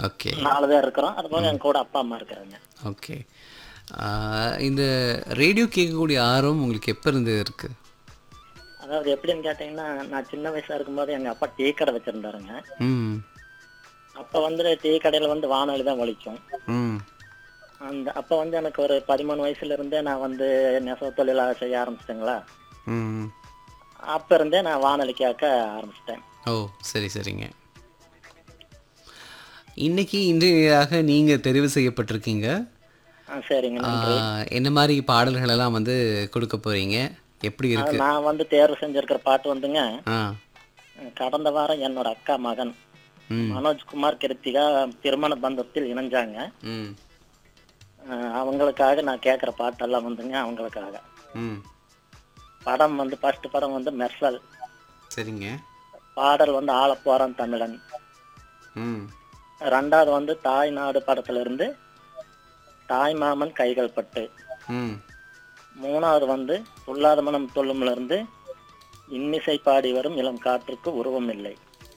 okay நாலு பேர் இருக்கிறோம் அது போக என் கூட அப்பா அம்மா இருக்கிறாங்க ஓகே இந்த ரேடியோ கேட்கக்கூடிய ஆர்வம் உங்களுக்கு எப்போ இருந்து இருக்கு அதாவது எப்படின்னு கேட்டீங்கன்னா நான் சின்ன வயசா இருக்கும்போது எங்க அப்பா டீ கடை வச்சிருந்தாருங்க ம் அப்ப வந்து டீ கடையில வந்து வானொலி தான் ஒழிக்கும் ம் அந்த அப்ப வந்து எனக்கு ஒரு பதிமூணு வயசுல இருந்தே நான் வந்து நெசவு தொழிலா செய்ய ஆரம்பிச்சிட்டேங்களா ம் அப்ப இருந்தே நான் வானொலி கேட்க ஆரம்பிச்சிட்டேன் ஓ சரி சரிங்க இன்னைக்கு இன்றையாக நீங்கள் தெரிவு செய்யப்பட்டிருக்கீங்க ஆ, சரிங்க ஆ, என்ன மாதிரி பாடல்கள் எல்லாம் வந்து கொடுக்க போறீங்க எப்படி இருக்கு நான் வந்து தேர்வு செஞ்சிருக்கிற பாட்டு வந்துங்க ஆ கடந்த வாரம் என்னோட அக்கா மகன் ம் மனோஜ்குமார் கிருத்திகா திருமண பந்தத்தில் இணைஞ்சாங்க ம் அஹ் அவங்களுக்காக நான் கேட்குற பாட்டெல்லாம் வந்துங்க அவங்களுக்காக ம் படம் வந்து ஃபர்ஸ்ட் படம் வந்து மெர்சல் சரிங்க பாடல் வந்து ஆளப்போறான் தமிழன் ம் ரெண்டாவது வந்து தாய் நாடு படத்துல இருந்து தாய் மாமன் கைகள் பட்டு ம் மூணாவது வந்து துல்லாத மனம் தொல்லும்ல இருந்து இன்னிசை பாடி வரும் இளம் காற்றுக்கு உருவம் இல்லை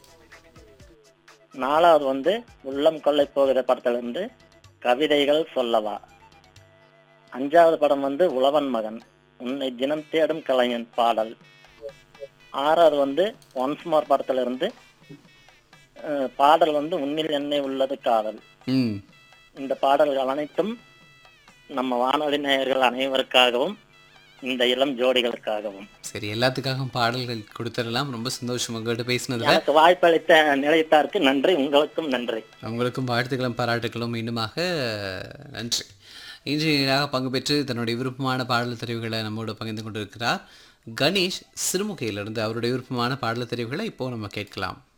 நாலாவது வந்து உள்ளம் கொள்ளை போகிற படத்துல இருந்து கவிதைகள் சொல்லவா அஞ்சாவது படம் வந்து உழவன் மகன் உன்னை தினம் தேடும் கலைஞன் பாடல் ஆறாவது வந்து ஒன்ஸ் மோர் படத்துல இருந்து அஹ், பாடல் வந்து உன்னில் என்னை உள்ளது காதல் ம் இந்த பாடல்கள் அனைத்தும் நம்ம வானொலி நேயர்கள் அனைவருக்காகவும் இந்த இளம் ஜோடிகளுக்காகவும் சரி எல்லாத்துக்காகவும் பாடல்கள் கொடுத்துடலாம் ரொம்ப சந்தோஷம் உங்கள்கிட்ட பேசினதுல எனக்கு வாய்ப்பளித்த நிலையத்தாருக்கு நன்றி உங்களுக்கும் நன்றி உங்களுக்கும் வாழ்த்துக்களும் பாராட்டுகளும் மீண்டுமாக நன்றி இன்றைய பங்கு பெற்று தன்னுடைய விருப்பமான பாடல் தெரிவுகளை நம்மோடு பகிர்ந்து கொண்டிருக்கிறார் கணேஷ் சிறுமுகையிலிருந்து அவருடைய விருப்பமான பாடல் தெரிவுகளை இப்போ நம்ம கேட்கலாம்